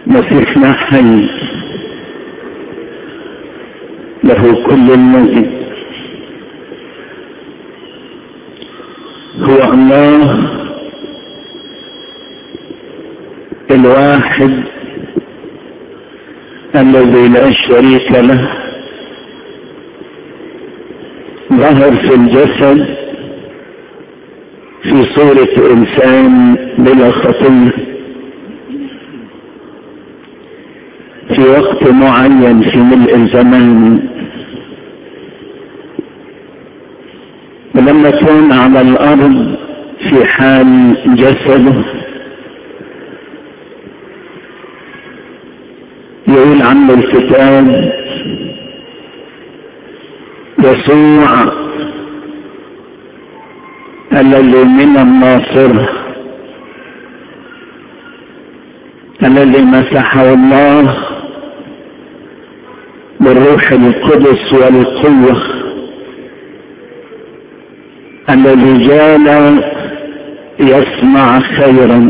مسيحنا حي له كل المجد هو الله الواحد الذي لا شريك له ظهر في الجسد في صورة إنسان بلا خطية في وقت معين في ملء الزمان ولما كان على الأرض في حال جسده يقول عنه الكتاب يسوع الذي من الناصرة الذي مسحه الله بالروح القدس والقوة الذي جال يصنع خيرا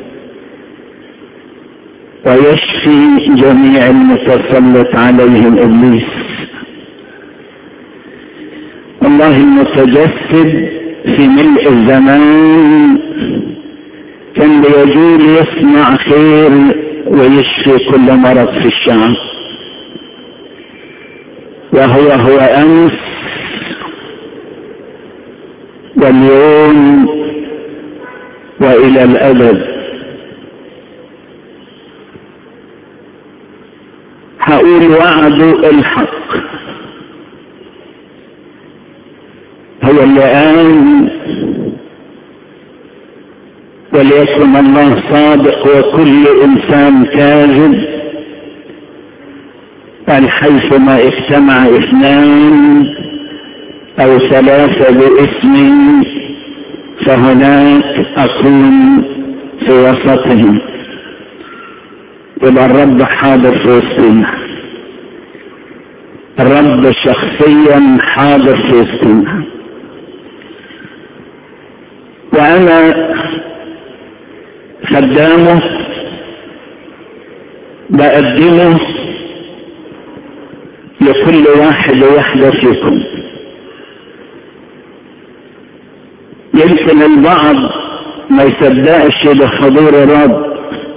ويشفي جميع المتسلط عليهم ابليس الله المتجسد في ملء الزمان كان بيجول يصنع خير ويشفي كل مرض في الشعب وهو هو امس واليوم والى الابد هقول وعده الحق هو اللي قال وليكن الله صادق وكل انسان كاذب قال حيثما اجتمع اثنان او ثلاثه باسمي فهناك اكون في وسطهم يبقى الرب حاضر في وسطنا الرب شخصيا حاضر في وسطنا وانا خدامه بقدمه لكل واحد وحده فيكم يمكن البعض ما يصدقش بحضور الرب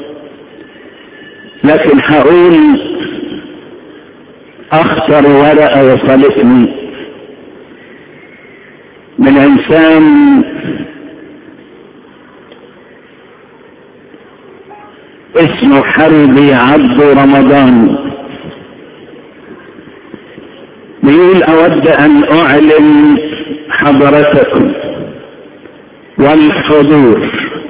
لكن هقول اخطر ورقه وصلتني من انسان اسمه حربي عبد رمضان بيقول اود ان اعلن حضرتكم والحضور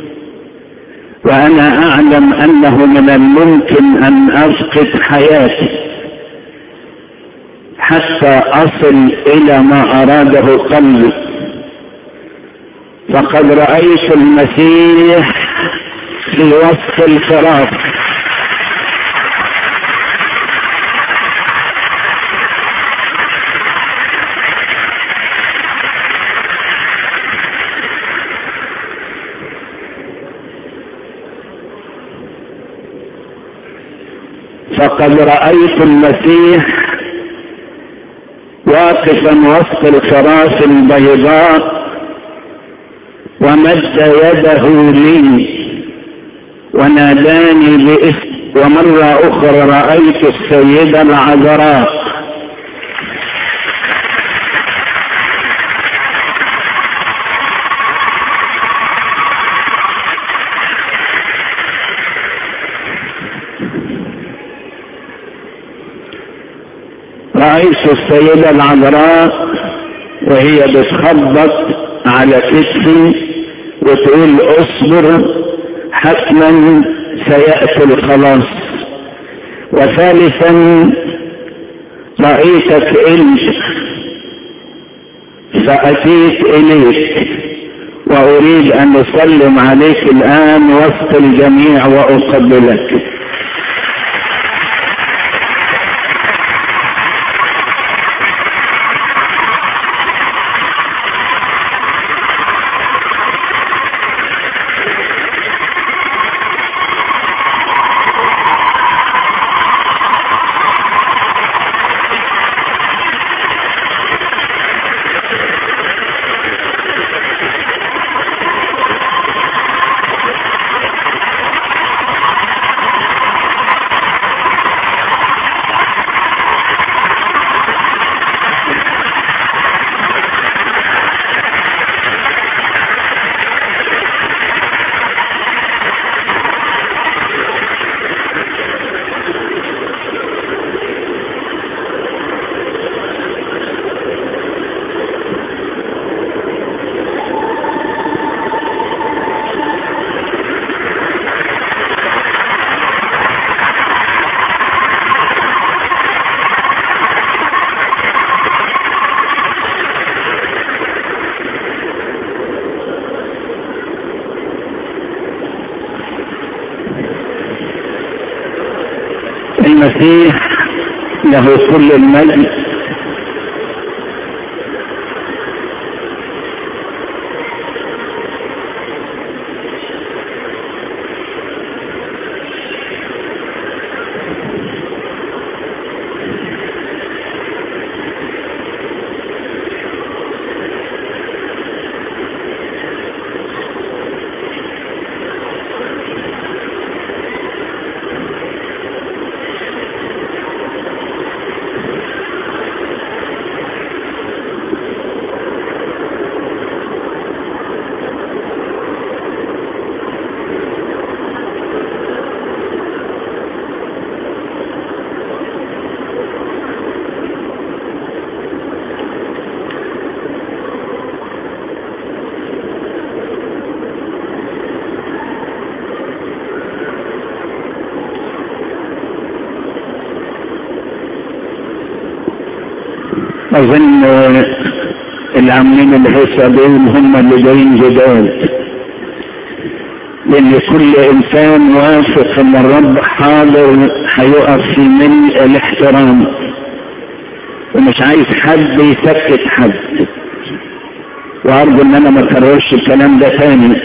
وانا اعلم انه من الممكن ان افقد حياتي حتى اصل الى ما اراده قلبي فقد رايت المسيح في وسط الفراق فقد رأيت المسيح واقفا وسط الكراسي البيضاء ومد يده لي وناداني باسم ومرة أخرى رأيت السيدة العذراء رأيت السيدة العذراء وهي بتخبط على كتفي وتقول اصبر حتما سيأتي الخلاص وثالثا رأيتك انت فأتيت إليك وأريد أن أسلم عليك الآن وسط الجميع وأقبلك المسيح له كل المجد اظن العاملين الهيصة دول هم اللي جايين جدال لان كل انسان واثق ان الرب حاضر هيقف في ملء الاحترام ومش عايز حد يسكت حد وارجو ان انا ما اكررش الكلام ده تاني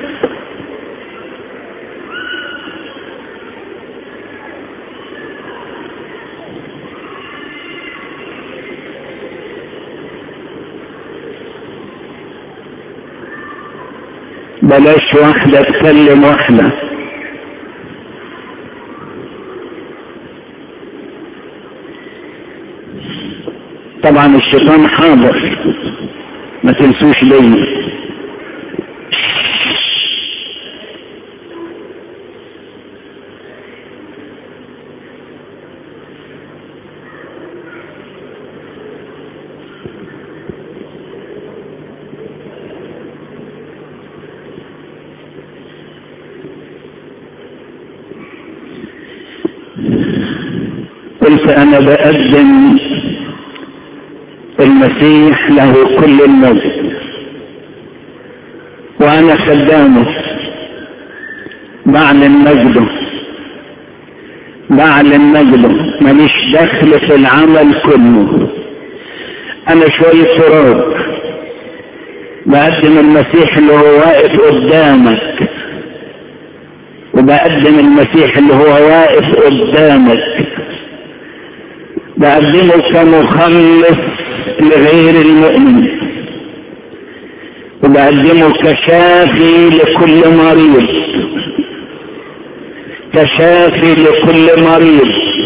بلاش واحدة تكلم واحدة طبعا الشيطان حاضر ما تنسوش ليه قلت انا بقدم المسيح له كل المجد وانا خدامه بعلن مجده بعلن مجده ماليش دخل في العمل كله انا شوية تراب بقدم المسيح اللي هو واقف قدامك وبقدم المسيح اللي هو واقف قدامك بقدمه كمخلص لغير المؤمن وبقدمه كشافي لكل مريض كشافي لكل مريض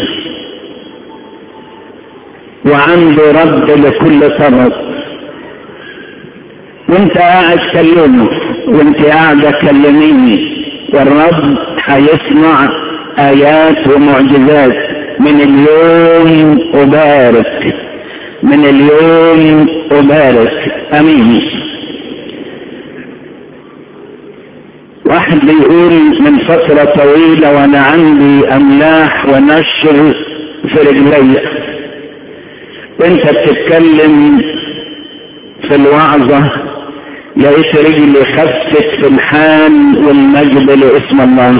وعنده رد لكل طلب وانت قاعد كلمه وانت قاعدة كلميني والرب هيصنع ايات ومعجزات من اليوم أبارك من اليوم أبارك أمين واحد بيقول من فترة طويلة وأنا عندي أملاح ونشر في رجلي وانت بتتكلم في الوعظة لقيت رجلي خفت في الحال والمجد لاسم الله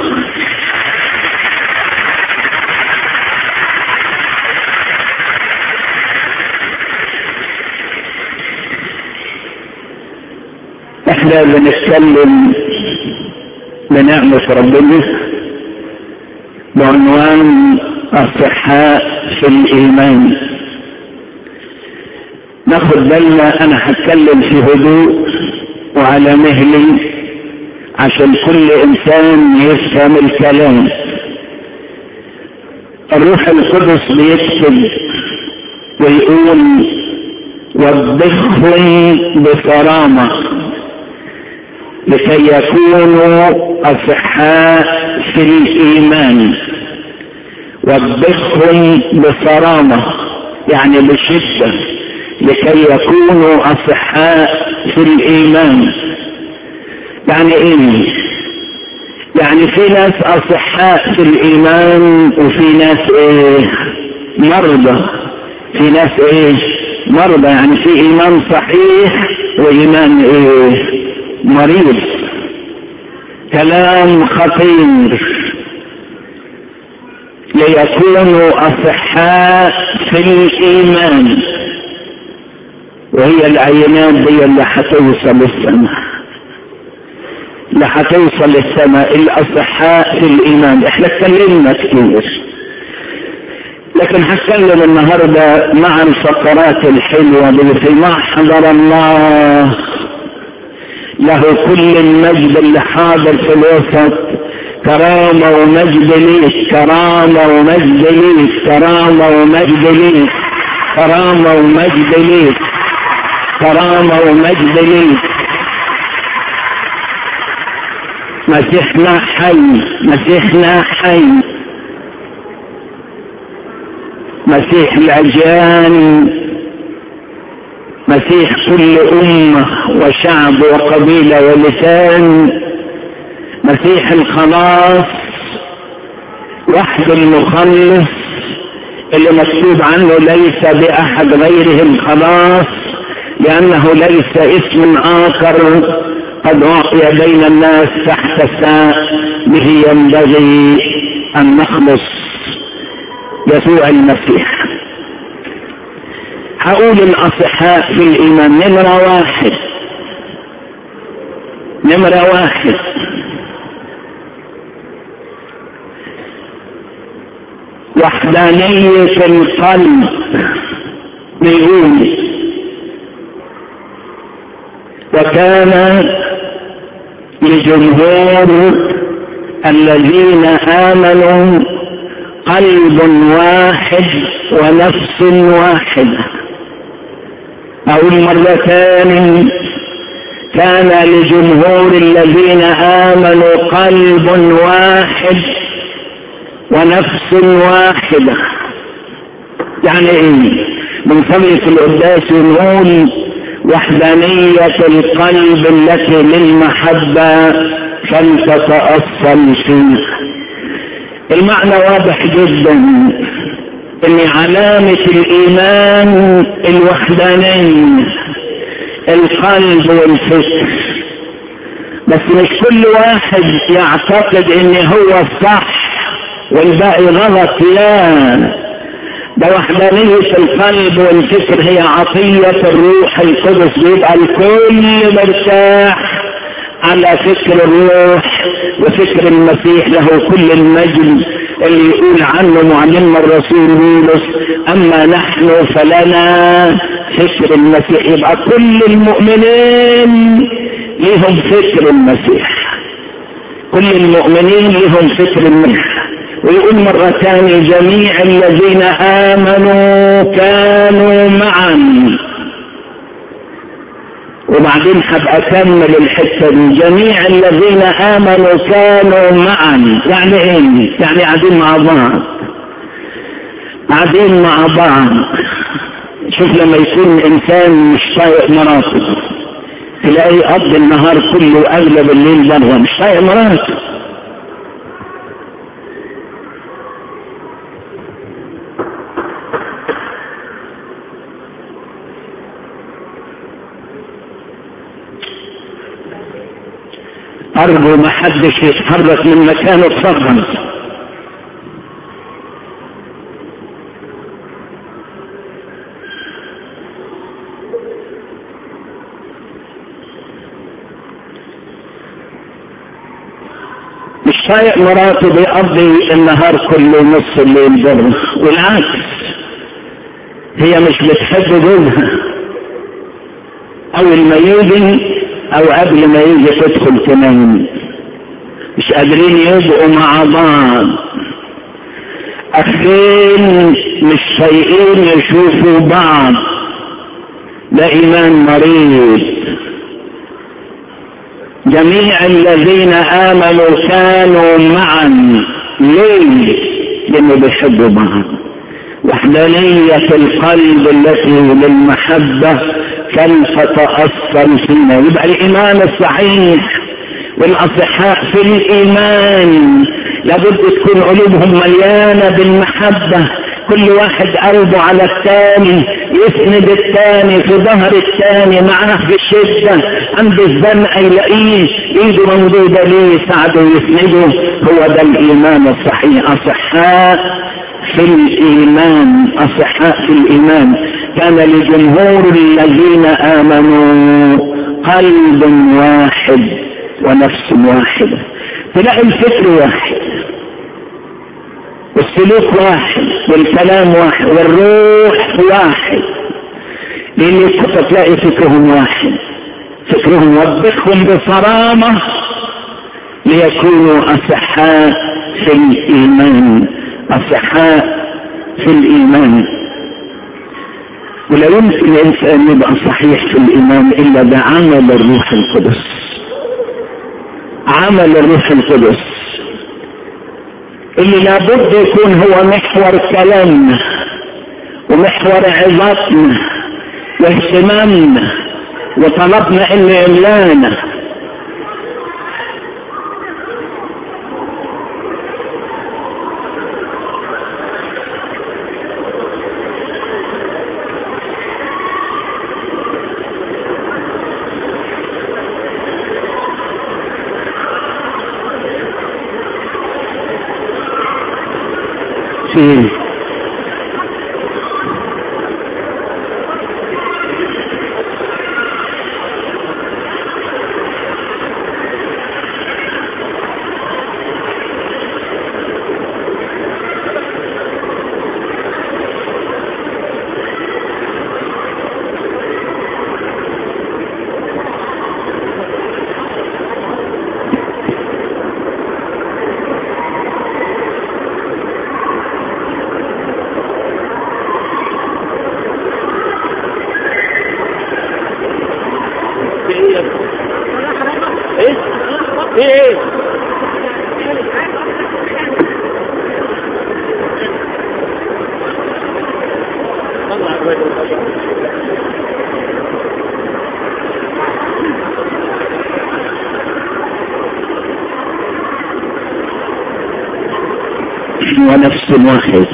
احنا بنتكلم بنعمة ربنا بعنوان الصحاء في الايمان ناخد بالنا انا هتكلم في هدوء وعلى مهلي عشان كل انسان يفهم الكلام الروح القدس بيكتب ويقول وبخهم بصرامه لكي يكونوا أصحاء في الإيمان وبخهم بصرامة يعني بشدة لكي يكونوا أصحاء في الإيمان يعني إيه؟ يعني في ناس أصحاء في الإيمان وفي ناس إيه؟ مرضى في ناس إيه؟ مرضى يعني في إيمان صحيح وإيمان إيه؟ مريض كلام خطير ليكونوا أصحاء في الإيمان وهي العينات دي اللي هتوصل السماء اللي هتوصل السماء الأصحاء في الإيمان احنا اتكلمنا كتير لكن هتكلم النهارده مع الفقرات الحلوه اللي في محضر الله له كل المجد اللي حاضر في الوسط كرامة ومجد ليك كرامة ومجد ليك كرامة ومجد ليك كرامة ومجد ليك كرامة ومجد ليك مسيحنا حي مسيحنا حي مسيح الأجيال مسيح كل أمة وشعب وقبيلة ولسان مسيح الخلاص وحد المخلص اللي مكتوب عنه ليس بأحد غيره الخلاص لأنه ليس اسم آخر قد أعطي بين الناس تحت الساء به ينبغي أن نخلص يسوع المسيح هقول الأصحاء في الإيمان نمرة واحد نمرة واحد وحدانية القلب بيقول وكان لجمهور الذين آمنوا قلب واحد ونفس واحدة أو مرتان كان لجمهور الذين آمنوا قلب واحد ونفس واحدة يعني ايه بنصلي في القداس ونقول وحدانية القلب التي للمحبة فلتتأصل فيه المعنى واضح جدا ان علامة الايمان الوحدانية القلب والفكر بس مش كل واحد يعتقد ان هو الصح والباقي غلط لا ده وحدانية القلب والفكر هي عطية الروح القدس بيبقى الكل مرتاح على فكر الروح وفكر المسيح له كل المجد اللي يقول عنه معلم الرسول بولس اما نحن فلنا فكر المسيح يبقى كل المؤمنين لهم فكر المسيح كل المؤمنين لهم فكر المسيح ويقول مرة ثانية جميع الذين آمنوا كانوا معا وبعدين هبقى اكمل الحته دي جميع الذين امنوا كانوا معا يعني ايه يعني قاعدين مع بعض قاعدين مع بعض شوف لما يكون انسان مش طايق مراته تلاقيه قضي النهار كله اغلب الليل بره مش طايق مراته أرجو ما حدش يتحرك من مكانه اتفضل مش طايق مراته بيقضي النهار كله نص الليل بره والعكس هي مش بتحب جوزها اول ما يجي او قبل ما يجي تدخل تنام مش قادرين يبقوا مع بعض اخين مش طايقين يشوفوا بعض ده ايمان مريض جميع الذين امنوا كانوا معا ليه لانه بيحبوا بعض وحدانية القلب التي للمحبة كيف تأثر فينا يبقى الإيمان الصحيح والأصحاء في الإيمان لابد تكون قلوبهم مليانة بالمحبة كل واحد قلبه على الثاني يسند الثاني في ظهر الثاني معاه في الشدة عند الزنقة يلاقيه ايده ممدودة ليه يساعده ويسنده هو ده الايمان الصحيح اصحاء في الايمان اصحاء في الايمان كان لجمهور الذين امنوا قلب واحد ونفس واحدة تلاقي الفكر واحد والسلوك واحد والكلام واحد والروح واحد لان تلاقي فكرهم واحد فكرهم وبخهم بصرامة ليكونوا أصحاء في الإيمان أصحاء في الإيمان ولا يمكن الإنسان يبقى صحيح في الإيمان إلا بعمل الروح القدس عمل الروح القدس اللي لابد يكون هو محور كلامنا ومحور عظتنا واهتمامنا وطلبنا اللي يملانا فيه ونفس واحد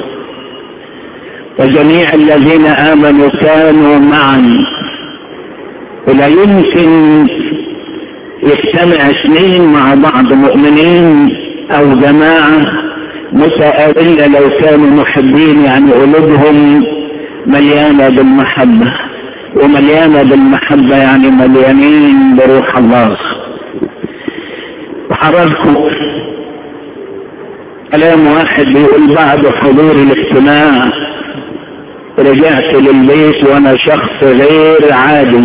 وجميع الذين آمنوا كانوا معا ولا يمكن يجتمع اثنين مع بعض مؤمنين او جماعة متآلة لو كانوا محبين يعني قلوبهم مليانة بالمحبة ومليانة بالمحبة يعني مليانين بروح الله وحرركم كلام واحد بيقول بعد حضور الاجتماع رجعت للبيت وانا شخص غير عادي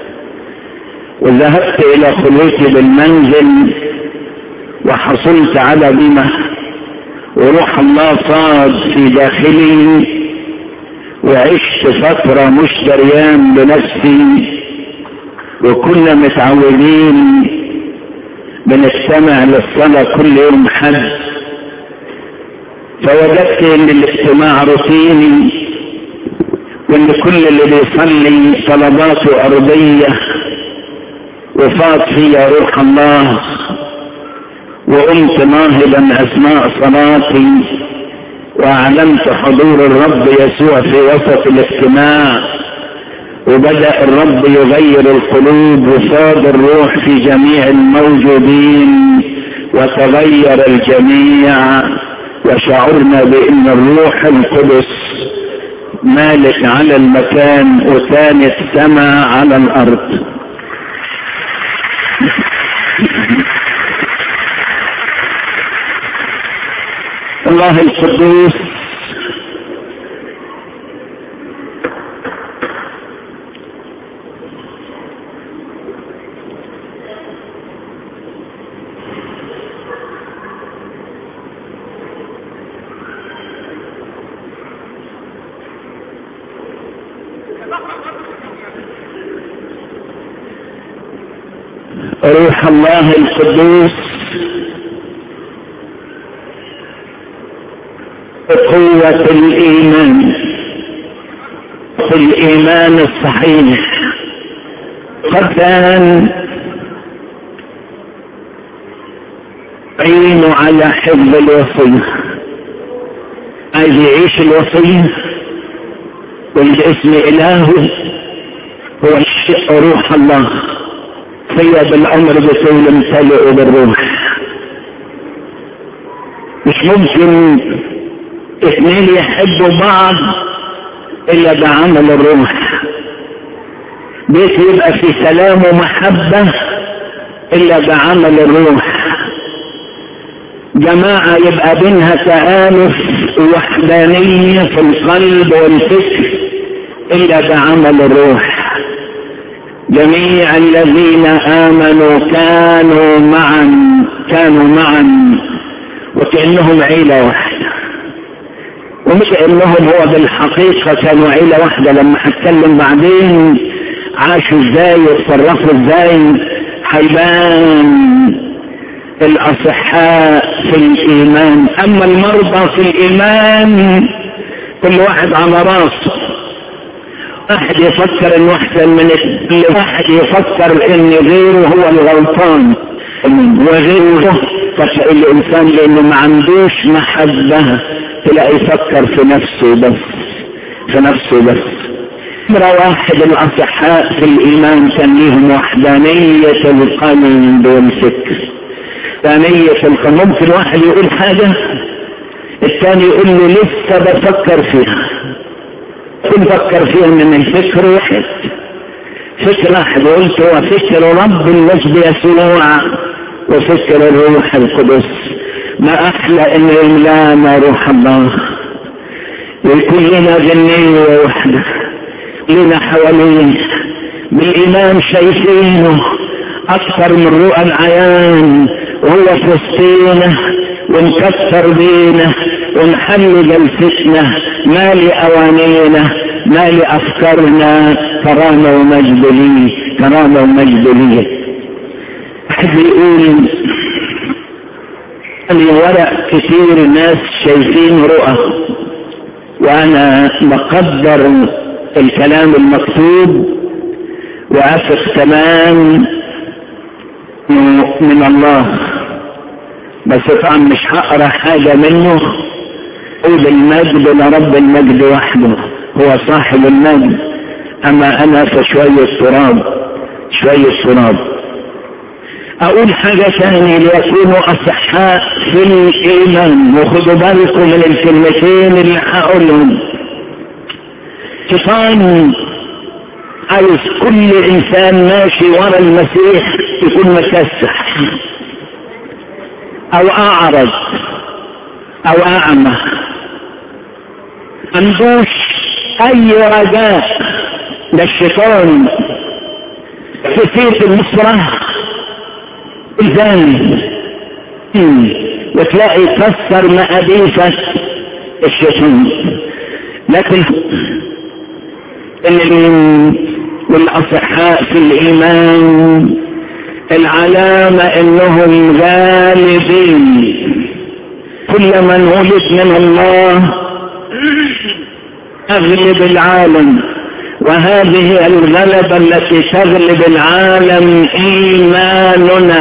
وذهبت الى خلوتي بالمنزل وحصلت على بما وروح الله صاد في داخلي وعشت فترة مش دريان بنفسي وكنا متعودين بنجتمع للصلاة كل يوم حد فوجدت ان الاجتماع روتيني وان كل اللي بيصلي طلباته ارضيه وفاض فيها روح الله وقمت ناهضا اثناء صلاتي واعلنت حضور الرب يسوع في وسط الاجتماع وبدا الرب يغير القلوب وصاد الروح في جميع الموجودين وتغير الجميع وشعرنا بان الروح القدس مالك على المكان وثاني السماء على الارض الله القدوس روح الله القدوس قوة الإيمان في الإيمان الصحيح قد كان عين على حفظ الوصية عايز يعيش الوصية والاسم إلهه هو الشيء روح الله فيا بالأمر بطول امتلئ بالروح مش ممكن اثنين يحبوا بعض إلا بعمل الروح بيت يبقى في سلام ومحبة إلا بعمل الروح جماعة يبقى بينها تآلف وحدانية في القلب والفكر إلا بعمل الروح جميع الذين آمنوا كانوا معا كانوا معا وكأنهم عيلة واحدة ومش انهم هو بالحقيقة كانوا عيلة واحدة لما هتكلم بعدين عاشوا ازاي وتصرفوا ازاي هيبان الاصحاء في الايمان اما المرضى في الايمان كل واحد على راسه واحد يفكر انه احسن من الثاني واحد يفكر ان غيره هو الغلطان وغيره فتلاقي الانسان لانه ما عندوش محبة تلاقي يفكر في نفسه بس في نفسه بس نمرة واحد الاصحاء في الايمان كان ليهم وحدانية القلب والفكر ثانية القلب ممكن واحد يقول حاجة الثاني يقول له لسه بفكر فيها كل فكر فيها من الفكر واحد فكر واحد قلت هو فكر رب المجد يسوع وفكر الروح القدس ما احلى ان يملانا روح الله ويكون لنا غنية واحدة لنا حواليه بالايمان شايفينه اكثر من رؤى العيان وهو في وسطينا ونكسر بينا ونحل جلستنا ما لأوانينا ما لأفكارنا كرامة ومجد لي كرامة ومجد لي أحد يقول لي ورق كثير ناس شايفين رؤى وأنا بقدر الكلام المكتوب وأثق تمام من الله بس طبعا مش هقرا حاجة منه قول المجد لرب المجد وحده هو صاحب المجد اما انا فشوية تراب شوية تراب اقول حاجة ثانية ليكونوا اصحاء في الايمان وخدوا بالكم من الكلمتين اللي هقولهم شيطان عايز كل انسان ماشي ورا المسيح يكون مكسح او اعرض او اعمى عندوش اي رجاء للشيطان في سيرة النصرة الزاني وتلاقي كسر مقاديفك الشيطان لكن والاصحاء في الايمان العلامة انهم غالبين كل من ولد من الله اغلب العالم وهذه الغلبة التي تغلب العالم ايماننا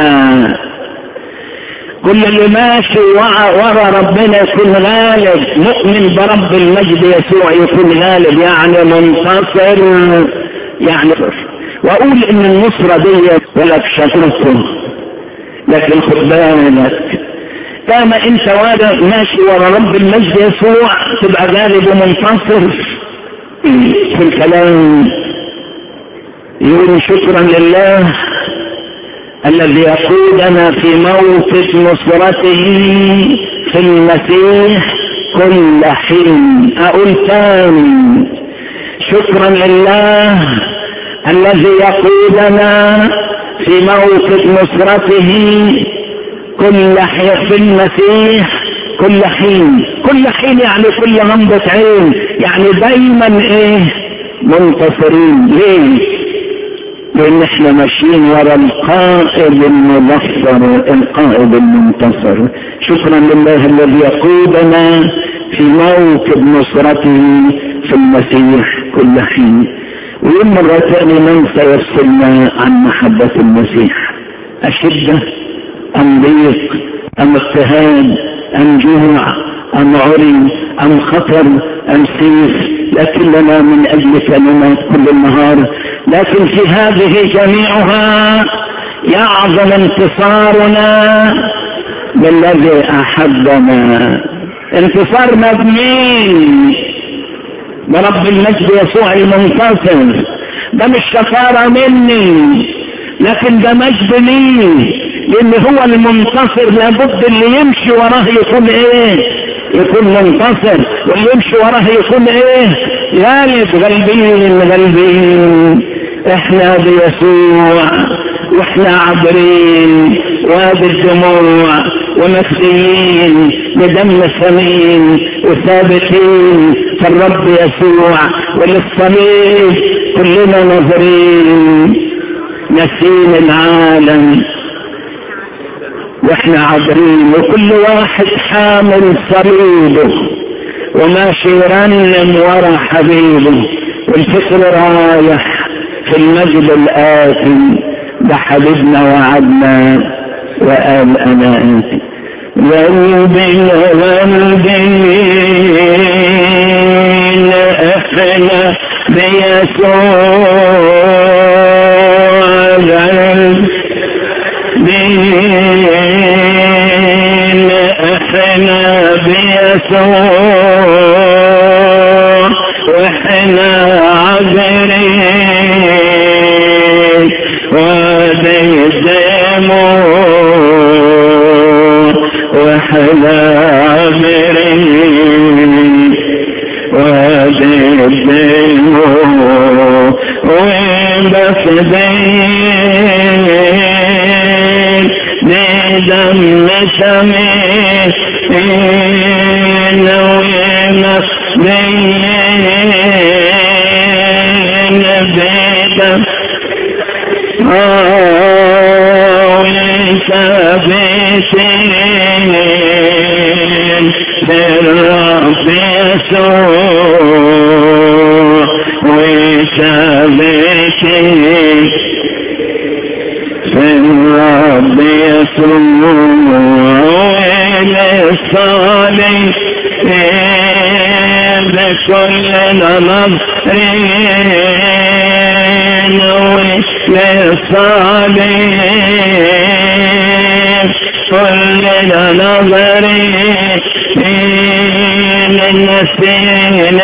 كل اللي ماشي ورا ربنا يكون غالب مؤمن برب المجد يسوع يكون غالب يعني منتصر يعني واقول ان النصرة دي ولك شكركم لكن خد بالك كما انت واقف ماشي ورا رب المجد يسوع تبقى غالب ومنتصر في الكلام يقول شكرا لله الذي يقودنا في موقف نصرته في المسيح كل حين اقول تاني شكرا لله الذي يقودنا في موقف نصرته كل حين في المسيح كل حين كل حين يعني كل غمضة عين يعني دايما ايه منتصرين ليه لان احنا ماشيين ورا القائد المظفر القائد المنتصر شكرا لله الذي يقودنا في موكب نصرته في المسيح كل حين ويوم مرة ثانية من سيفصلنا عن محبة المسيح أشدة أم ضيق أم اضطهاد أم جوع أم عري أم خطر أم سيف لكننا من أجلك نموت كل النهار لكن في هذه جميعها يعظم انتصارنا بالذي أحبنا انتصار مبني برب المجد يسوع المنتصر ده مش شطارة مني لكن ده مجد لي لان هو المنتصر لابد اللي يمشي وراه يكون ايه يكون منتصر واللي يمشي وراه يكون ايه غالب غالبين غالبين احنا بيسوع واحنا عابرين وادي الدموع ومسلمين بدم ثمين وثابتين في الرب يسوع وللصليب كلنا ناظرين نسيم العالم واحنا عابرين وكل واحد حامل صليبه وماشي يرنم ورا حبيبه والفكر رايح في المجد الآتي ده حبيبنا وعدنا وقال انا انت قلبي قلبي احنا بيسوع قلبي احنا بيسوع واحنا عذرين وادي الدموع واحنا عذرين وادي الدموع وبسدين ندم سمين ومسدين بدم وانت بسنين بالرب يسوع وانت بسنين في الرب يسوع وللصالح بكل نظرين وللصالح كل نظرين النسين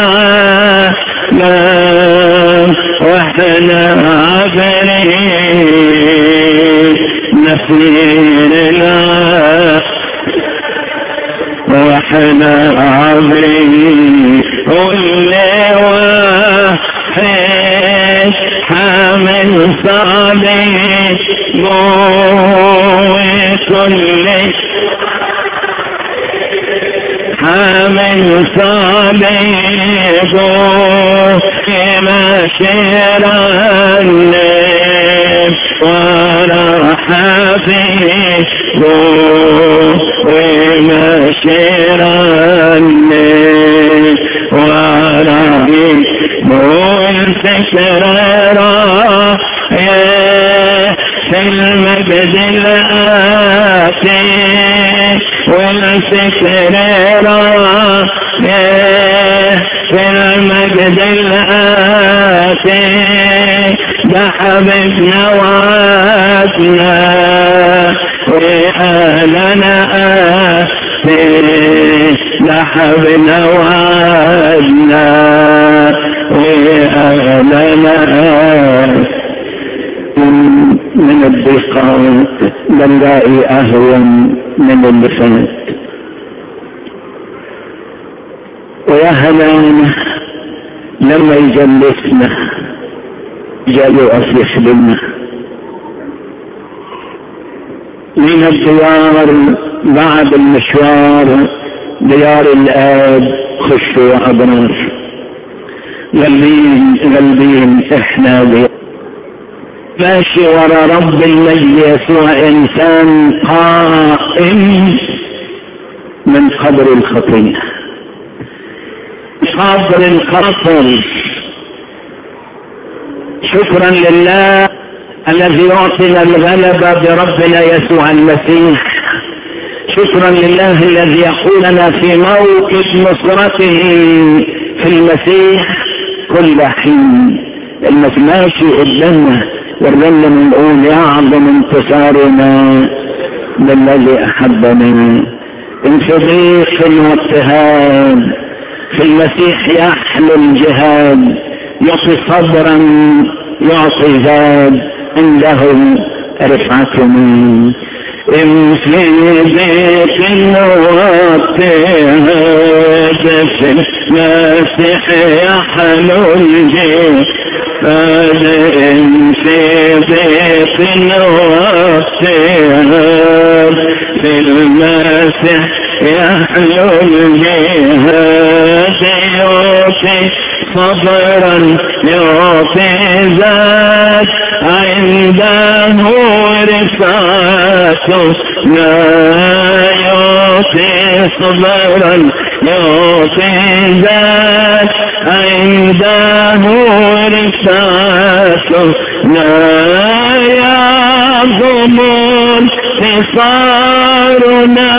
العالم واحنا عبرين نسين العالم واحنا عبرين كل واحد حامل صالح وكل حامل صالح مشير النب ورا حبيب ومشير النب ورا والفكر في المجد الآتي والفكر في المجد الآتي ده حبيبنا وعدنا وآلنا آتي ده حبيبنا وعدنا وآلنا آتي من الضيقات بنلاقي أهون من اللي فات ويا هلانا لما يجلسنا جاء يقف يخدمنا من الديار بعد المشوار ديار الآب خشوا أبرار غالبين غالبين احنا بي ماشي ورا رب المجد يسوع انسان قائم من قبر الخطيه صبر الخطر شكرا لله الذي يعطينا الغلبة بربنا يسوع المسيح شكرا لله الذي يقولنا في موقف نصرته في المسيح كل حين المسيح ماشي قدامنا ورنا بنقول يعظم انتصارنا بالذي احبنا ان في ضيق واضطهاد في المسيح يحلو الجهاد يعطي صبرا يعطي زاد عنده رفعتنا إن في ضيق واضطهاد في المسيح يحلو الجهاد إن في ضيق واضطهاد في المسيح يحلو الجهاد يعطي صبرا يعطي ذات عنده رفعته لا يعطي صبرا يعطي ذات عنده رفعته لا يعظم انتصارنا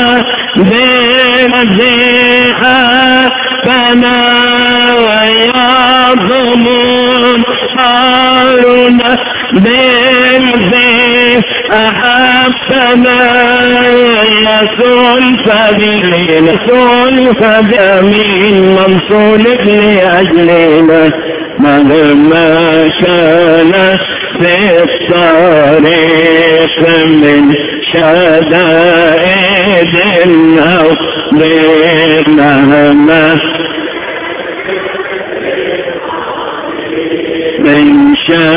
بالذي حكنا ويعظم انتصارنا بالذي أحبنا يسوع الفضيل يسوع الفضيل منصور لأجلنا مهما كان في الطريق من شدائد أو مهما من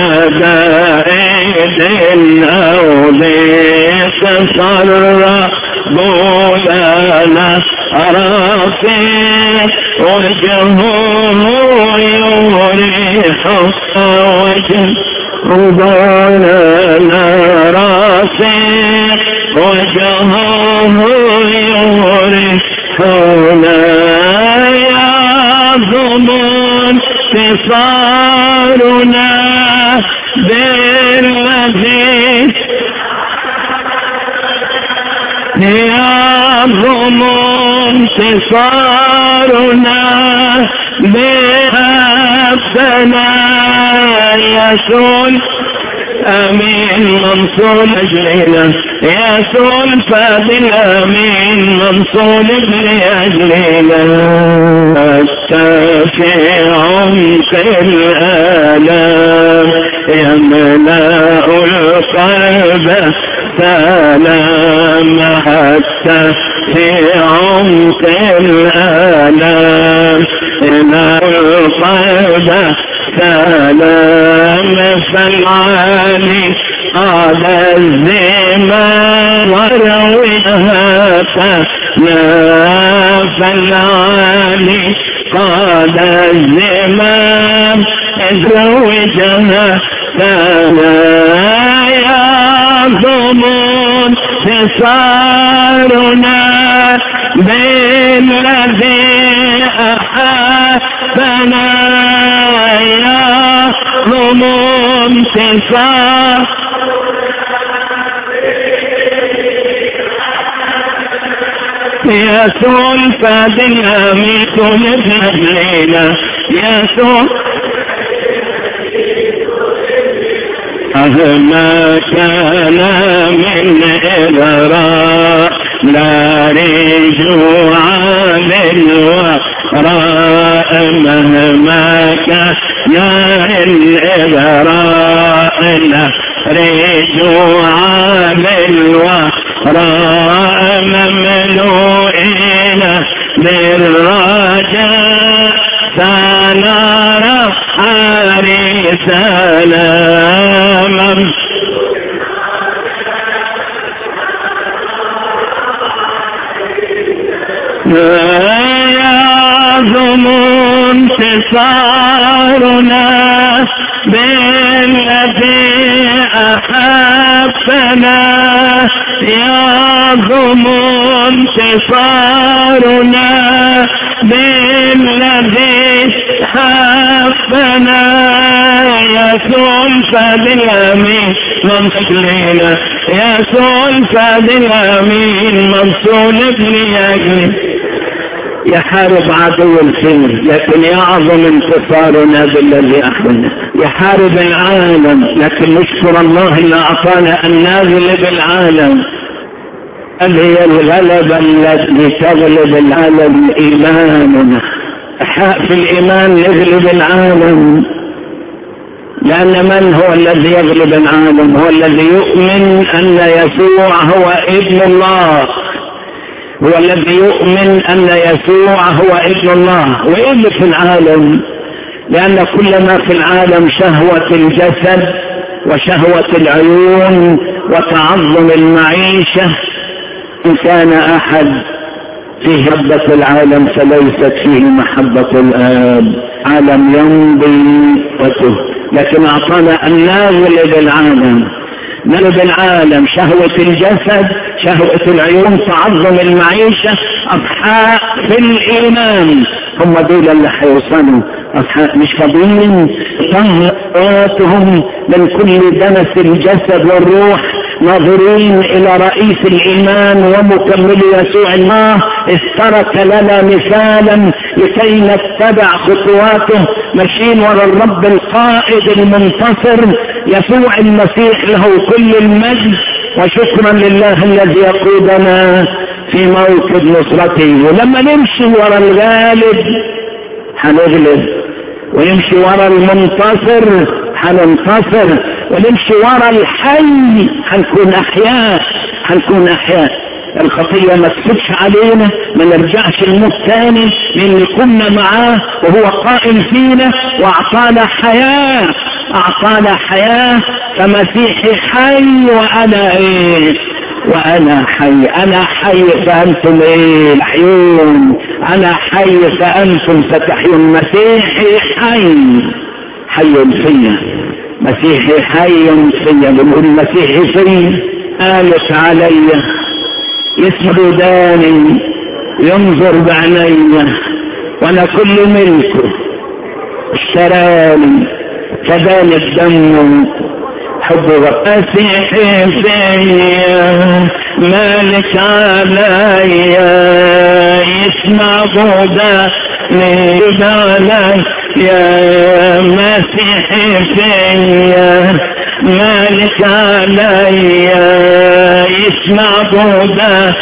شدائد أو ضيق صر مولانا رفيق وجهه يريح وجه مولانا رفيق وجهه يريح لا يعظم انتصارنا بالذي يعظم انتصارنا بهبنا يسوع امين منصور اجلنا يسوع الفاضل امين منصور لاجلنا حتى في عمق الالام يملا القلب سلام حتى في عمق الالام يملا القلب سلام فالعالي على الزمان ورويها فلا فالعالي قال الزمان ازوجها فلا يعظم انتصارنا بالذي أحبنا يعظم انتصار يسوع الفادي أميت لنا يسوع مهما كان من إغراء لا رجوع للوراء مهما كان الإغراء لا رجوع للوراء مملوئين بالرجاء سنرى سلاما يعظم انتصارنا بالذي أحبنا يعظم انتصارنا بالذي حبنا يسوع الفاد الامين منطق لينا يسوع الفاد الامين منصور ابني اجلي يحارب عدو الخير لكن يعظم انتصارنا بالذي احبنا يحارب العالم لكن نشكر الله اللي اعطانا ان نغلب العالم هل هي الغلبة التي تغلب العالم ايماننا في الايمان نغلب العالم لان من هو الذي يغلب العالم هو الذي يؤمن ان يسوع هو ابن الله هو الذي يؤمن ان يسوع هو ابن الله وايه اللي في العالم لان كل ما في العالم شهوة الجسد وشهوة العيون وتعظم المعيشة ان كان احد فيه محبة العالم فليست فيه محبة الآب عالم يمضي وته لكن أعطانا أن نغلب العالم نغلب العالم شهوة الجسد شهوة العيون تعظم المعيشة أصحاء في الإيمان هم دول اللي حيوصلوا أصحاء مش فاضيين طهراتهم من كل دنس الجسد والروح ناظرين الى رئيس الايمان ومكمل يسوع الله استرك لنا مثالا لكي نتبع خطواته ماشيين ورا الرب القائد المنتصر يسوع المسيح له كل المجد وشكرا لله الذي يقودنا في موكب نصرته ولما نمشي ورا الغالب هنغلب ونمشي ورا المنتصر هننتصر ونمشي ورا الحي هنكون احياء هنكون احياء الخطية ما تسيبش علينا ما نرجعش الموت تاني لان كنا معاه وهو قائم فينا واعطانا حياة اعطانا حياة فمسيحي حي وانا ايه وانا حي انا حي فانتم ايه تحيون انا حي فانتم ستحيون مسيحي حي حي فيا مسيحي حي فيا بنقول مسيحي فيا آلت علي يسمع داني ينظر بعيني وانا كل ملكه اشتراني فداني الدم حب مسيحي فيا مالك عليا يسمع بودا لي يا مسيحي فيا مالك عليا يسمع بودا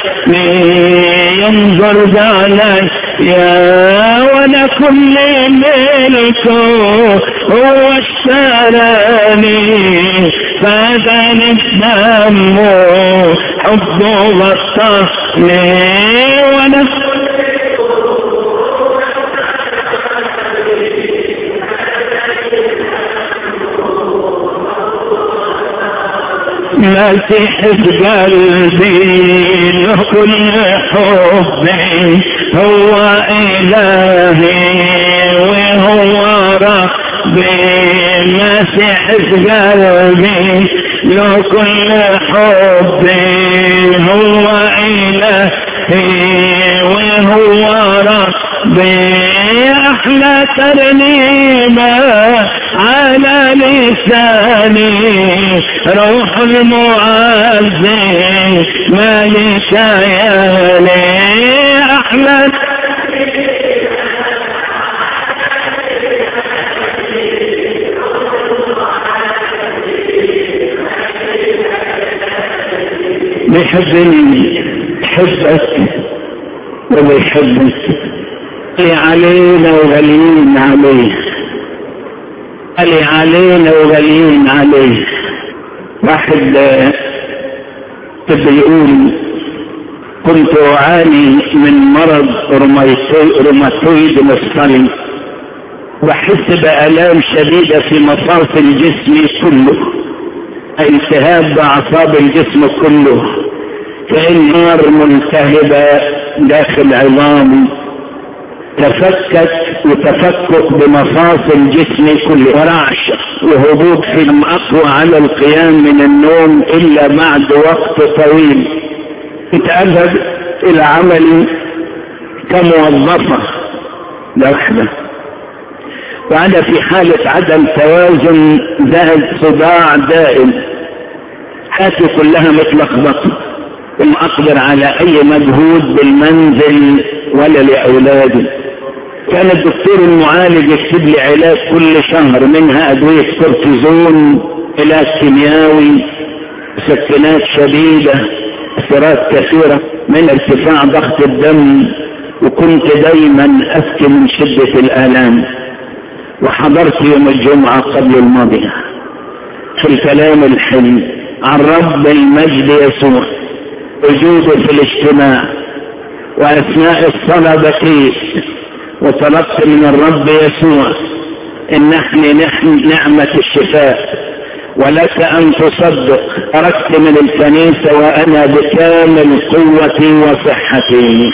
ينظر علي يا وانا كل ملكه هو اشتراني فداني الدم حبه غطاني وانا مسيح قلبي كل حبي هو إلهي وهو ربي مسيح قلبي له كل حبي هو إلهي وهو ربي أحلى ترنيمة على لساني روح المعزي ما يشايلي أحلى بيحبني يحبك ولا يحبك اللي علينا وغاليين عليه اللي علينا وغاليين عليه واحد كده يقول كنت أعاني من مرض روماتويد مفصلي وأحس بآلام شديدة في مفاصل جسمي كله التهاب بأعصاب الجسم كله كأن نار ملتهبة داخل عظامي تفكك وتفكك بمفاصل جسمي كله ورعش وهبوط في لم أقوى على القيام من النوم إلا بعد وقت طويل اتأذب إلى عملي كموظفة لوحدة وأنا في حالة عدم توازن زائد صداع دائم حياتي كلها متلخبطة وما أقدر على أي مجهود بالمنزل ولا لأولادي كان الدكتور المعالج يكتب لي علاج كل شهر منها أدوية كورتيزون علاج كيميائي مسكنات شديدة أثرات كثيرة من ارتفاع ضغط الدم وكنت دايما أبكي من شدة الآلام وحضرت يوم الجمعة قبل الماضية في الكلام الحلو عن رب المجد يسوع وجوده في الاجتماع وأثناء الصلاة بكيت وطلبت من الرب يسوع ان نحن نحن نعمة الشفاء ولك ان تصدق خرجت من الكنيسة وانا بكامل قوتي وصحتي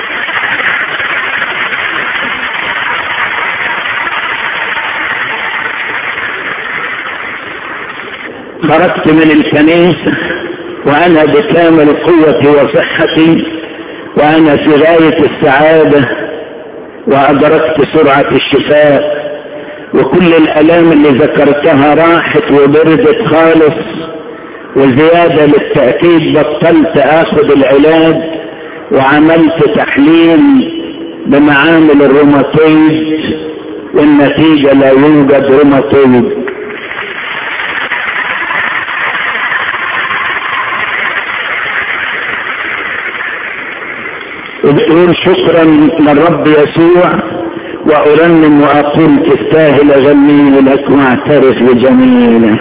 خرجت من الكنيسة وانا بكامل قوتي وصحتي وانا في غاية السعادة وأدركت سرعة الشفاء وكل الألام اللي ذكرتها راحت وبردت خالص وزيادة للتأكيد بطلت آخذ العلاج وعملت تحليل بمعامل الروماتويد والنتيجة لا يوجد روماتويد وبتقول شكرا للرب يسوع وأرنم وأقول تستاهل جميلك واعترف بجميلك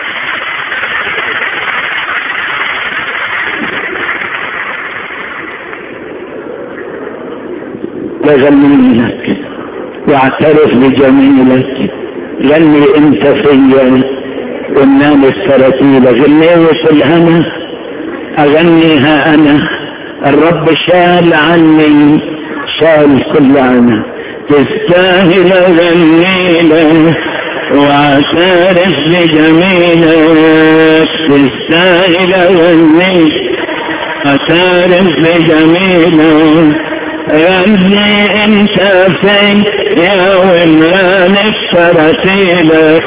لجميلك واعترف بجميلك غني انت فيا والنام السراتيل غنيوة الهنا اغنيها انا الرب شال عني شال كل عنا تستاهل جميلك واعترف بجميلك تستاهل جميلك اعترف بجميلك غني انت في يا ولانك فرتيلك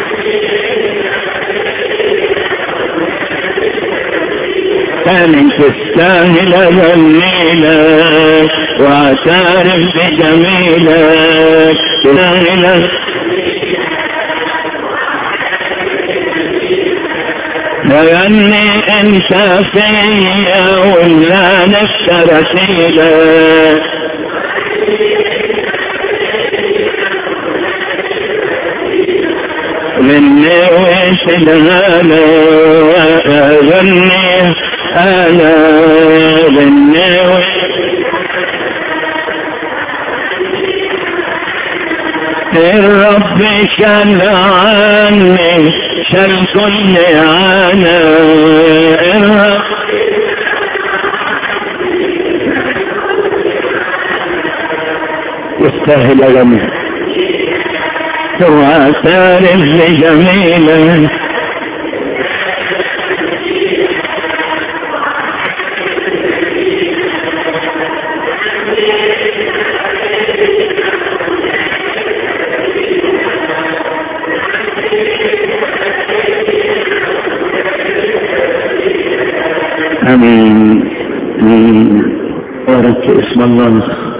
كان تستاهل جميلك واعترف بجميلك تستاهل لأني أنت فيا ولا نفسر فيلك غني وش الهنا غني أنا غني الرب شل عني شل كل عنا الرب يستاهل جميع واعترف بجميله امين امين بارك اسم الله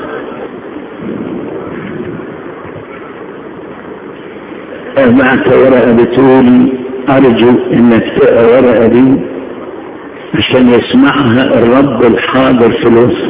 معك ورقة بتقول أرجو إنك تقرأ ورقة دي عشان يسمعها الرب الحاضر في الوسط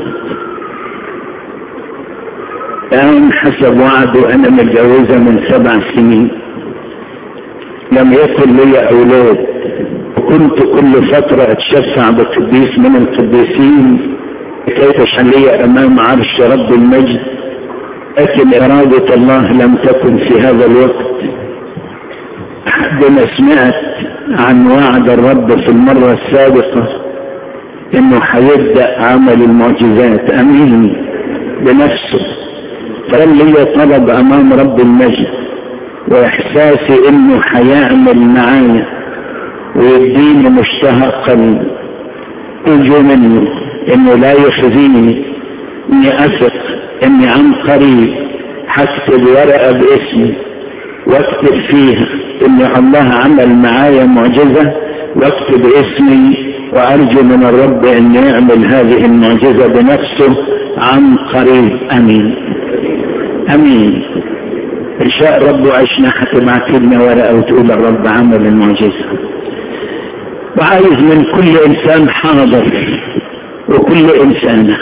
الآن حسب وعده أنا متجوزة من سبع سنين لم يكن لي أولاد وكنت كل فترة أتشفع بقديس من القديسين كي تشلي أمام عرش رب المجد لكن إرادة الله لم تكن في هذا الوقت لحد ما سمعت عن وعد الرب في المرة السابقة انه هيبدأ عمل المعجزات امين بنفسه فكان لي طلب امام رب المجد واحساسي انه هيعمل معايا ويديني مشتهى قلبي ارجو منه انه لا يخزيني اني اثق اني عن قريب هكتب ورقه باسمي واكتب فيها ان الله عمل معايا معجزة واكتب اسمي وارجو من الرب ان يعمل هذه المعجزة بنفسه عن قريب امين امين ان شاء الرب وعشنا هتبعت لنا ورقة وتقول الرب عمل المعجزة وعايز من كل انسان حاضر وكل انسانة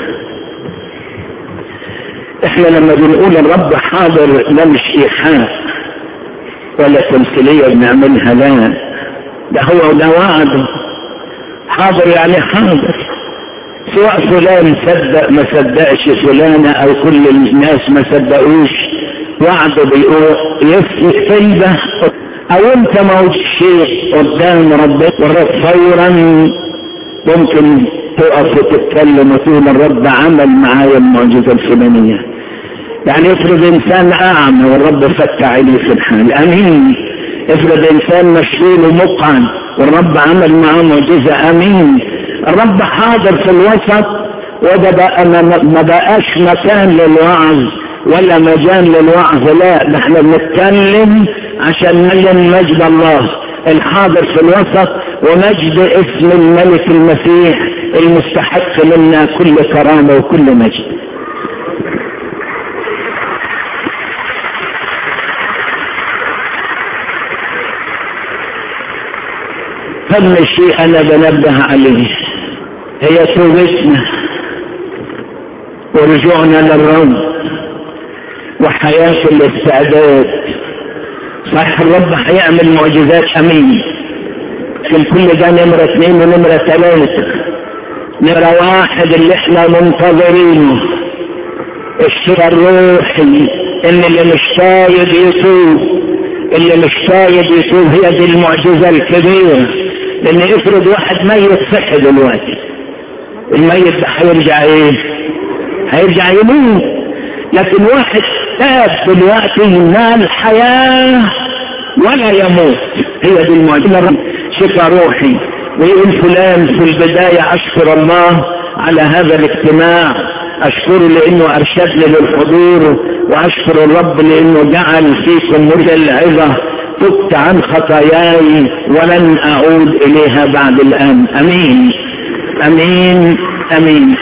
احنا لما بنقول الرب حاضر لا مش ايحاء ولا تمثيلية بنعملها لا ده هو ده وعده حاضر يعني حاضر سواء فلان صدق ما صدقش فلانة او كل الناس ما صدقوش وعده بيقول يفيد او انت موجود شيء قدام ربك والرب فورا ممكن تقف وتتكلم وتقول الرب عمل معايا المعجزة الفلانية يعني افرض انسان اعمى والرب فتح عليه في الحال امين افرض انسان مشلول ومقعد والرب عمل معاه معجزة امين الرب حاضر في الوسط وده بقى ما بقاش مكان للوعظ ولا مجال للوعظ لا ده احنا بنتكلم عشان نعلن مجد الله الحاضر في الوسط ومجد اسم الملك المسيح المستحق منا كل كرامة وكل مجد هم شيء انا بنبه عليه هي توبتنا ورجوعنا للرب وحياة الاستعداد صح الرب هيعمل معجزات امين لكن كل ده نمرة اثنين ونمرة ثلاثة نمرة واحد اللي احنا منتظرينه الشفاء الروحي ان اللي مش طايب يتوب اللي مش طايب يتوب هي دي المعجزة الكبيرة لان افرض واحد ميت صحي دلوقتي الميت ده هيرجع ايه هيرجع يموت لكن واحد تاب دلوقتي نال الحياة ولا يموت هي دي المعجزة شفاء روحي ويقول فلان في البداية أشكر الله على هذا الاجتماع أشكره لأنه أرشدني للحضور وأشكر الرب لأنه جعل فيكم مرجع العظة تبت عن خطاياي ولن أعود إليها بعد الآن أمين أمين أمين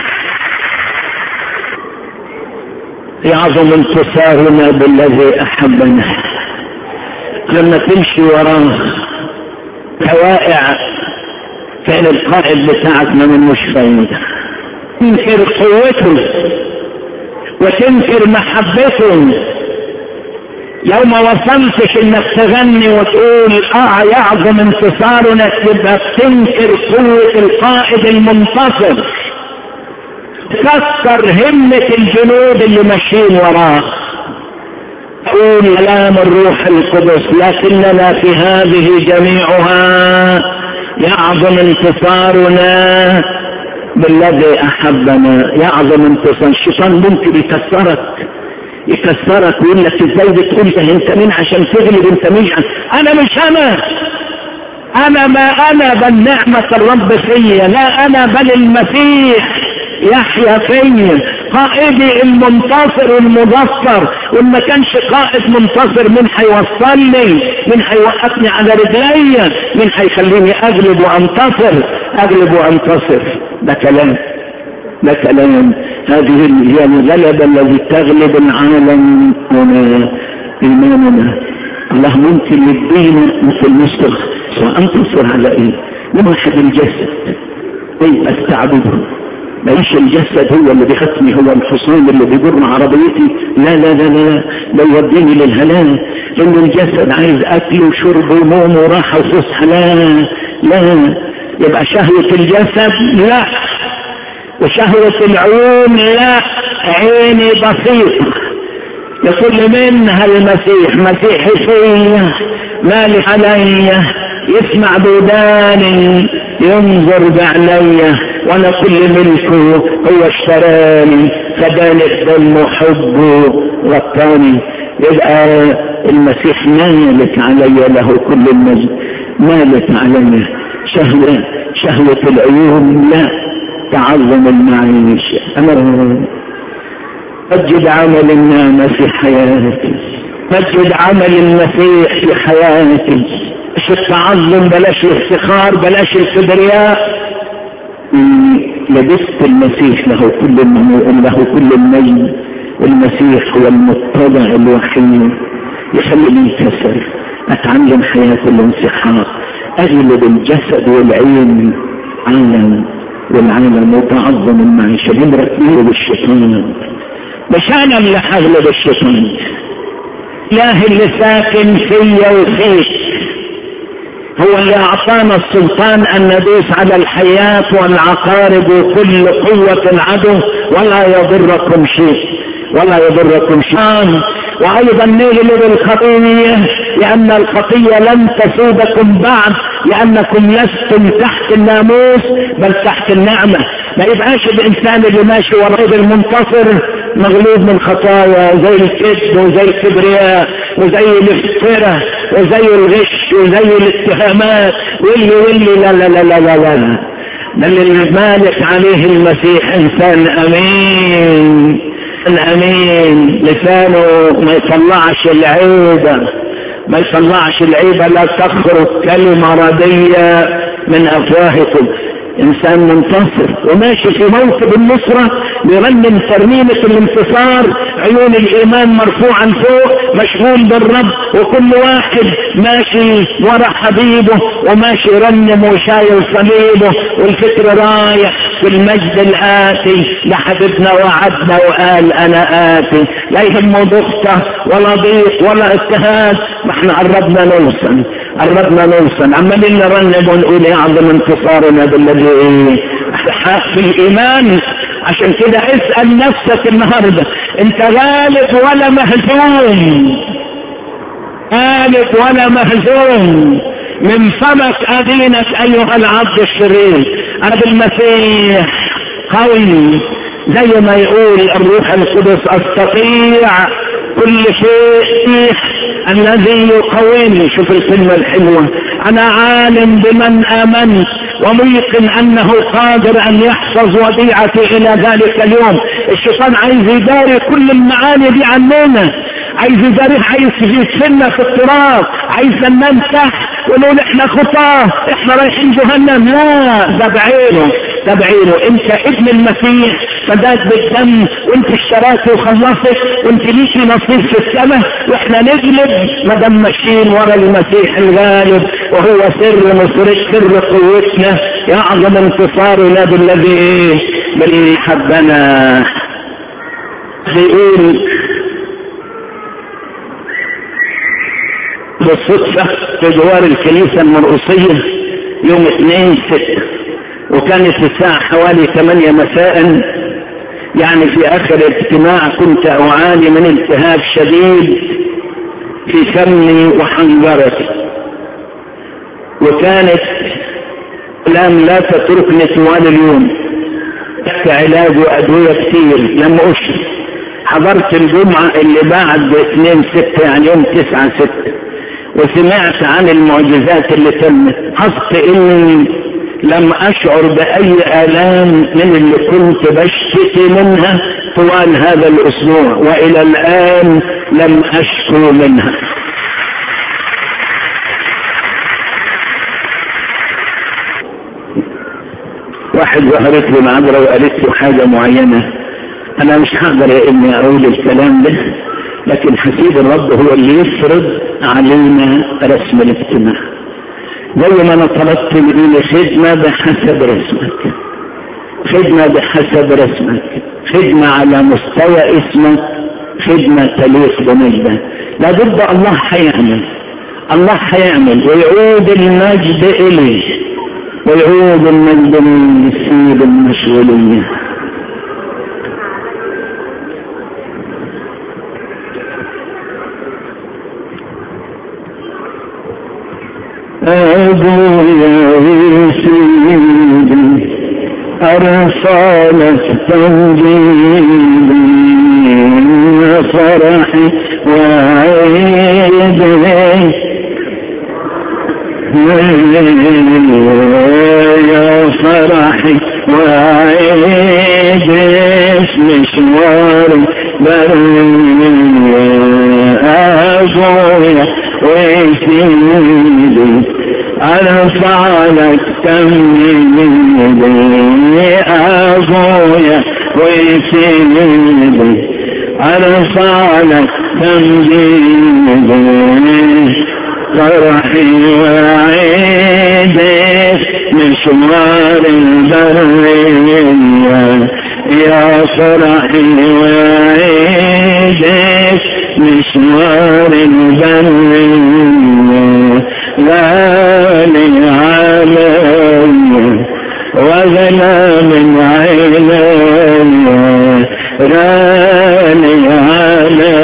يعظم انتصارنا بالذي أحبنا لما تمشي وراه توائع كان القائد بتاعتنا من مش فايدة تنكر قوته وتنكر محبته لو ما وصلتش انك تغني وتقول اه يعظم انتصارنا تبقى بتنكر قوة القائد المنتصر تكسر همة الجنود اللي ماشيين وراه تقول كلام الروح القدس لكننا في هذه جميعها يعظم انتصارنا بالذي احبنا يعظم انتصار الشيطان ممكن يكسرك يكسرك ويقول لك ازاي بتقول ده انت مين عشان تغلب انت مين انا مش انا انا ما انا بل نعمة الرب فيا لا انا بل المسيح يحيا فيا قائدي المنتصر المظفر وان ما كانش قائد منتصر من هيوصلني من هيوقفني على رجلي من هيخليني اغلب وانتصر اغلب وانتصر ده كلام ده كلام هذه هي الغلبة التي تغلب العالم وما إيماننا الله ممكن يدينا مثل مصطفى وأنتصر على إيه؟ واحد الجسد أي أستعبده ليش الجسد هو اللي بيختمي هو الحصان اللي بيجر عربيتي لا لا لا لا لا يوديني للهلاك لأن الجسد عايز أكل وشرب ونوم وراحة وفسحة لا لا يبقى شهوة الجسد لا وشهوة العيون لا عيني بسيطة يقول منها المسيح مسيحي فيا مالك علي يسمع بوداني ينظر بعلي وانا كل ملكه هو اشتراني فدانت دم حبه غطاني يبقى المسيح مالك علي له كل المجد مالك علي شهوة شهوة العيون لا تعظم المعيشة أمر أجد عمل النعمة في حياتي مجد عمل المسيح في حياتي بلاش التعظم بلاش الافتخار بلاش الكبرياء لبست المسيح له كل له كل المجد والمسيح هو المتضع الوحيد يخليني انكسر اتعلم حياة الانسحاق اغلب الجسد والعين عالم والعالم متعظم المعيشة بمرتبه بالشيطان مش انا اللي هغلب الشيطان الله اللي ساكن فيا وفيك هو اللي اعطانا السلطان ان ندوس على الحياة والعقارب وكل قوة العدو ولا يضركم شيء ولا يضركم شيء وايضا نغلب الخطية لان الخطية لن تسودكم بعد لانكم لستم تحت الناموس بل تحت النعمة ما يبقاش الانسان اللي ماشي ورا المنتصر مغلوب من خطايا زي الكذب وزي الكبرياء وزي الافتراء وزي الغش وزي الاتهامات واللي واللي لا لا لا لا لا لا بل المالك عليه المسيح انسان امين الامين لسانه ما يطلعش العيبه ما يطلعش العيبه لا تخرج كلمه رديه من افواهكم انسان منتصر وماشي في موكب النصرة بيرنم ترنيمة الانتصار عيون الايمان مرفوعا فوق مشغول بالرب وكل واحد ماشي ورا حبيبه وماشي يرنم وشايل صليبه والفكر رايح في المجد الآتي لحبيبنا وعدنا وقال انا آتي لا يهمه ضغطة ولا ضيق ولا اجتهاد ما احنا قربنا نوصل قربنا نوصل عمالين نرنم ونقول يعظم انتصارنا بالذي في الايمان عشان كده اسأل نفسك النهاردة انت غالب ولا مهزوم غالب ولا مهزوم من فمك ادينك ايها العبد الشرير انا بالمسيح قوي زي ما يقول الروح القدس استطيع كل شيء الذي يقويني شوف الكلمة الحلوة انا عالم بمن امنت وميقن انه قادر ان يحفظ وديعتي الى ذلك اليوم الشيطان عايز يداري كل المعاني دي عننا عايز يداري عايز يدفننا في التراب عايز ننام تحت ونقول احنا خطاه احنا رايحين جهنم لا ده بعينه ده بعينه انت ابن المسيح فداك بالدم وانت اشتراك وخلصت وانت ليكي نصيب في السماء واحنا نغلب ما دام ماشيين ورا المسيح الغالب وهو سر نصرك سر قوتنا يعظم انتصارنا بالذي بالذي حبنا بيقول بالصدفة في جوار الكنيسة المرقصية يوم اثنين ستة وكانت الساعة حوالي ثمانية مساء يعني في اخر الاجتماع كنت اعاني من التهاب شديد في فمي وحنجرتي وكانت لم لا تتركني طوال اليوم علاج وادوية كتير لم اشرب حضرت الجمعة اللي بعد اثنين ستة يعني يوم تسعة ستة وسمعت عن المعجزات اللي تمت حصت اني لم اشعر باي الام من اللي كنت بشتكي منها طوال هذا الاسبوع والى الان لم اشكو منها واحد ظهرت له العذراء وقالت له حاجه معينه انا مش هقدر يا ابني اقول الكلام ده لكن حسيب الرب هو اللي يفرض علينا رسم الاجتماع زي ما انا طلبت مني خدمة بحسب رسمك خدمة بحسب رسمك خدمة على مستوى اسمك خدمة تليق بمجدك لابد الله هيعمل الله هيعمل ويعود المجد اليه ويعود المجد من نسيب المشغوليه أبويا سيدي أرسلت تنجيبي فرحي وعيدي يا فرحي وعيدي مشواري برمي وسيدي ارفع لك تمجيدي ابويا وسيدي ارفع لك تمجيدي فرحي وعيدي مشوار البرية يا فرحي وعيدي مشوار البرية غالي علي وغنى من عيني غالي علي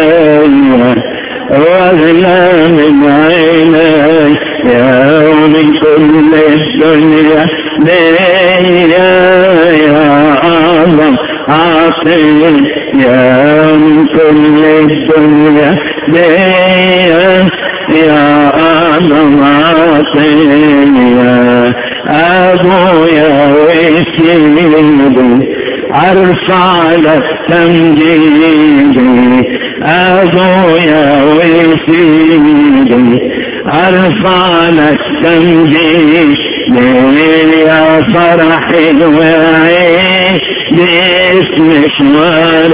وغنى من عيني يوم كل الدنيا ليا يا أعظم عاصم يا من كل الدنيا ليا يا أعظم عاصم يا أبويا وسيدي ارفع لك تمجيدي ابويا وسيدي ارفع لك تمجيدي يا فرحي وعيد باسم شمال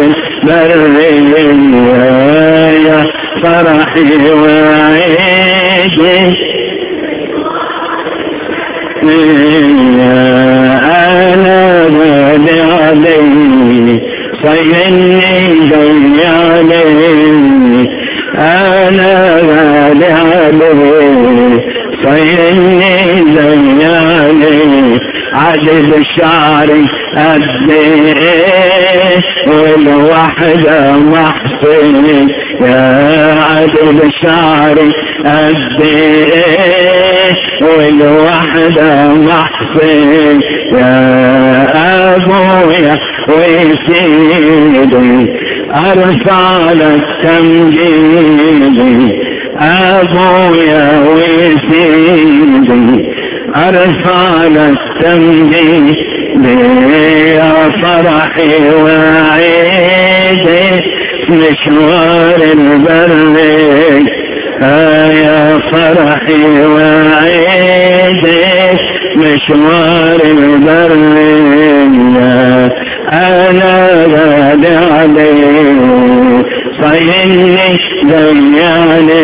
برية يا فرحي وعيد أنا غالي علي صيني جاي علي أنا غالي علي صيني جاي علي عدد شعري قد ايه والوحدة محصني يا عدد شعري قد ايه والوحدة محصني يا ابويا وسيدي ارفع لك تمجيدي ابويا وسيدي ارفع لك تمجيدي يا فرحي وعيدي مشوار البري يا فرحي وعيدي مشوار البري انا غالي علي صيني دياني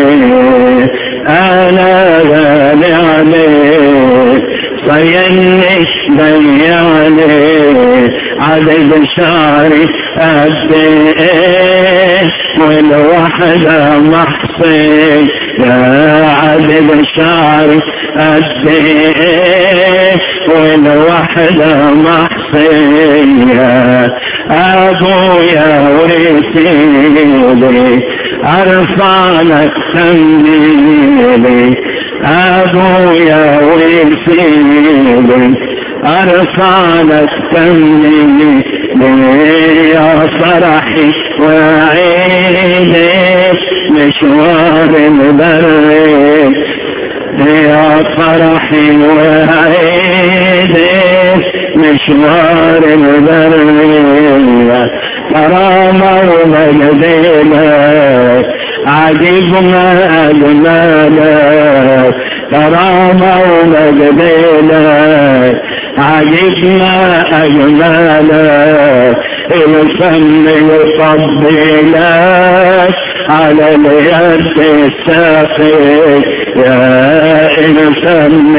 انا غالي علي صيني دياني عدد شعري قد ايه والوحدة محصي يا عدد شعري قد ايه والوحدة محصي يا ابويا ورسيلي ارفع لك تمليلي ابويا ورسيلي ارفع لك تمليلي يا فرحي وعيدي مشوار البري يا فرحي وعيدي مشوار البري كرامة ومجدينك عجيب ما أجمالك كرامة ومجدينك عجيب ما أجمالك الفن يفضلك على اليد الساقي يا الفن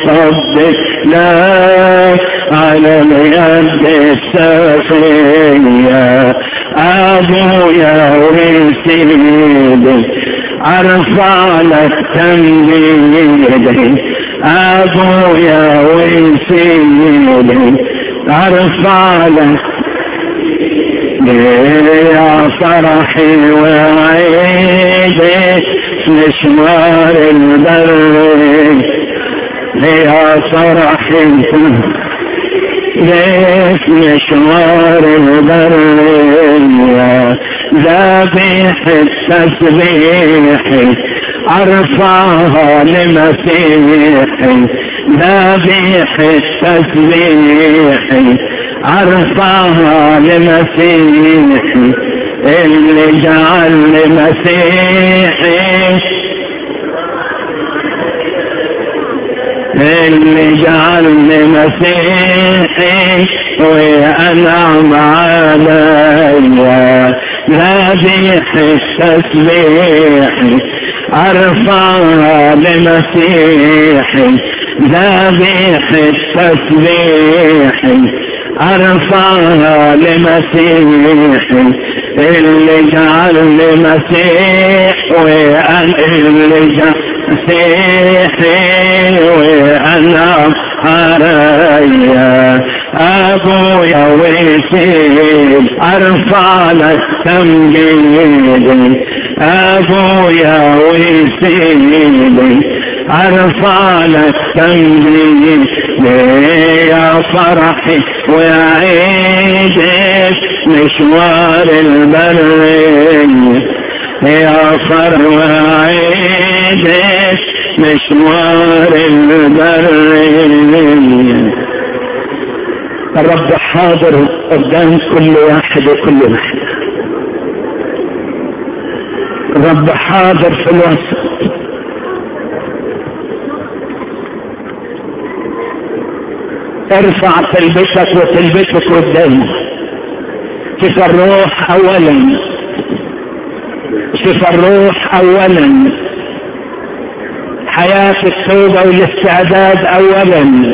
يفضلك على اليد الساقي يا أبويا ورسيدي أرفع لك تمجيدي أبويا وسيدي أرفع لك يا فرحي وعيدي مشوار البر يا فرحي ليش مشوار البر ذبيح التسبيح ارفعها لمسيحي ذبيح التسبيح ارفعها لمسيحي اللي جعل مسيحي اللي جعلني مسيحي وأنعم عليا ذبيح التسبيح أرفع لمسيحي ذبيح التسبيح أرفع لمسيحي اللي جعلني مسيح وأنا اللي جعل مسيحي وأنا عليا أبويا ويسير أرفع لك تمجيدي أبويا ويسير أرفع لك تمجيدي يا فرحي وعيدك مشوار البرية يا فرح وعيدك مشوار البرية الرب حاضر قدام كل واحد وكل واحدة الرب حاضر في الوسط ارفع تلبسك وتلبسك قدامه شوف الروح اولا شوف الروح اولا حياة التوبة والاستعداد اولا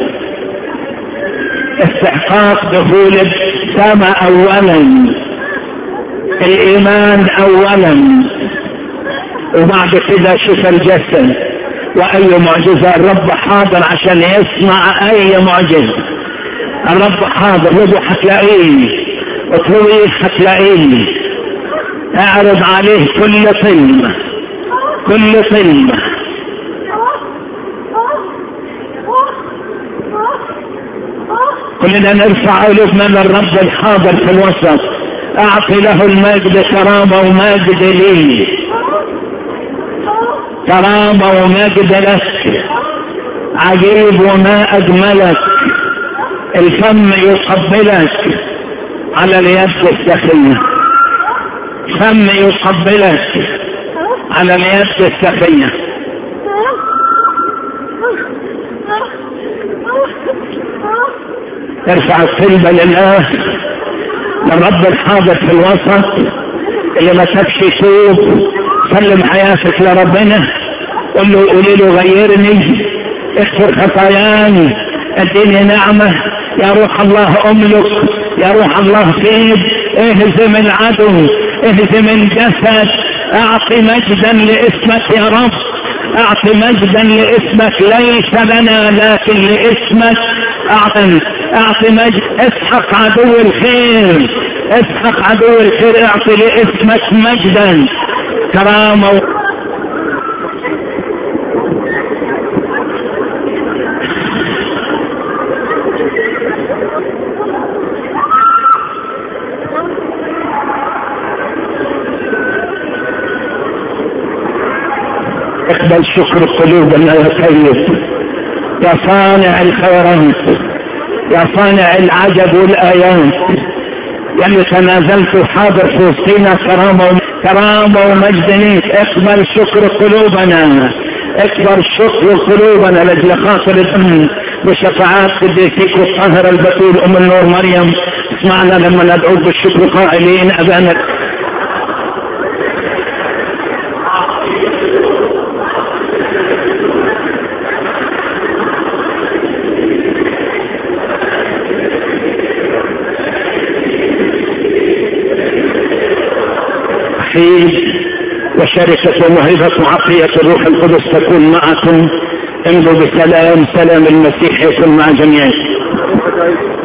استحقاق دخول السماء اولا الايمان اولا وبعد كده شوف الجسد واي معجزة الرب حاضر عشان يصنع اي معجزة الرب حاضر اطلبوا حتلاقيه اطلبيه حتلاقيه اعرض عليه كل طلبة كل طلبة كلنا نرفع قلوبنا للرب الحاضر في الوسط اعطي له المجد كرامة ومجد لي كرامة ومجد لك عجيب وما أجملك الفم يقبلك على اليد السخية فم يقبلك على اليد السخية ارفع الطلبة لله للرب الحاضر في الوسط اللي ما سابش يتوب سلم حياتك لربنا قل له قولي له غيرني اغفر خطاياي اديني نعمة يا روح الله املك يا روح الله فيد اهزم العدو اهزم الجسد اعطي مجدا لاسمك يا رب اعطي مجدا لاسمك ليس لنا لكن لاسمك اعطي اعطي مجد اسحق عدو الخير اسحق عدو الخير اعطي لاسمك مجدا كرامة اقبل شكر قلوبنا يا سيد يا صانع الخيرات يا صانع العجب والآيات يعني تنازلت حاضر في وسطينا كرامة كرامة ومجد ليك اقبل شكر قلوبنا اكبر شكر قلوبنا لاجل خاطر الدم بشفاعات قديسيك والطاهرة البتول ام النور مريم اسمعنا لما ندعوك بالشكر قائلين ابانا التوحيد وشركة وموهبة وعطية الروح القدس تكون معكم امضوا بسلام سلام المسيح يكون مع جميعكم